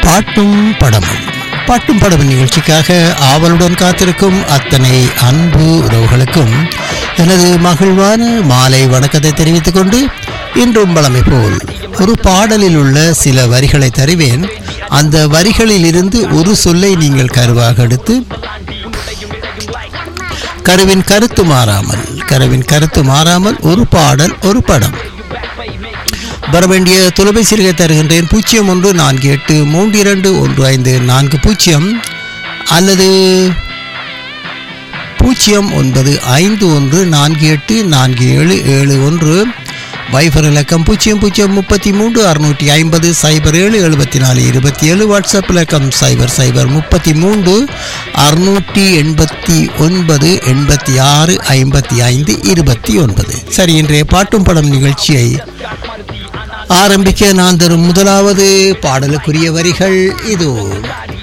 பாட்டும் படமும் பாட்டும் படமும் நிகழ்ச்சிக்காக ஆவலுடன் காத்திருக்கும் அத்தனை அன்பு உறவுகளுக்கும் எனது மகிழ்வான மாலை வணக்கத்தை தெரிவித்துக் கொண்டு இன்றும் பழமை போல் ஒரு பாடலில் உள்ள சில வரிகளை தருவேன் அந்த வரிகளில் இருந்து ஒரு சொல்லை நீங்கள் கருவாக எடுத்து கருவின் கருத்து மாறாமல் கருவின் கருத்து மாறாமல் ஒரு பாடல் ஒரு படம் வர வேண்டிய தொலைபேசியை தருகின்றேன் பூஜ்ஜியம் ஒன்று நான்கு எட்டு மூன்று இரண்டு ஒன்று ஐந்து நான்கு பூஜ்ஜியம் அல்லது பூஜ்ஜியம் ஒன்பது ஐந்து ஒன்று நான்கு எட்டு நான்கு ஏழு ஏழு ஒன்று வைஃபர் இலக்கம் பூஜ்ஜியம் பூஜ்ஜியம் முப்பத்தி மூன்று அறுநூற்றி ஐம்பது சைபர் ஏழு எழுபத்தி நாலு இருபத்தி ஏழு வாட்ஸ்அப் இலக்கம் சைபர் சைபர் முப்பத்தி மூன்று அறுநூற்றி எண்பத்தி ஒன்பது எண்பத்தி ஆறு ஐம்பத்தி ஐந்து இருபத்தி ஒன்பது சரி இன்றைய பாட்டும் படம் நிகழ்ச்சியை ஆரம்பிக்க நான் தரும் முதலாவது பாடலுக்குரிய வரிகள் இதோ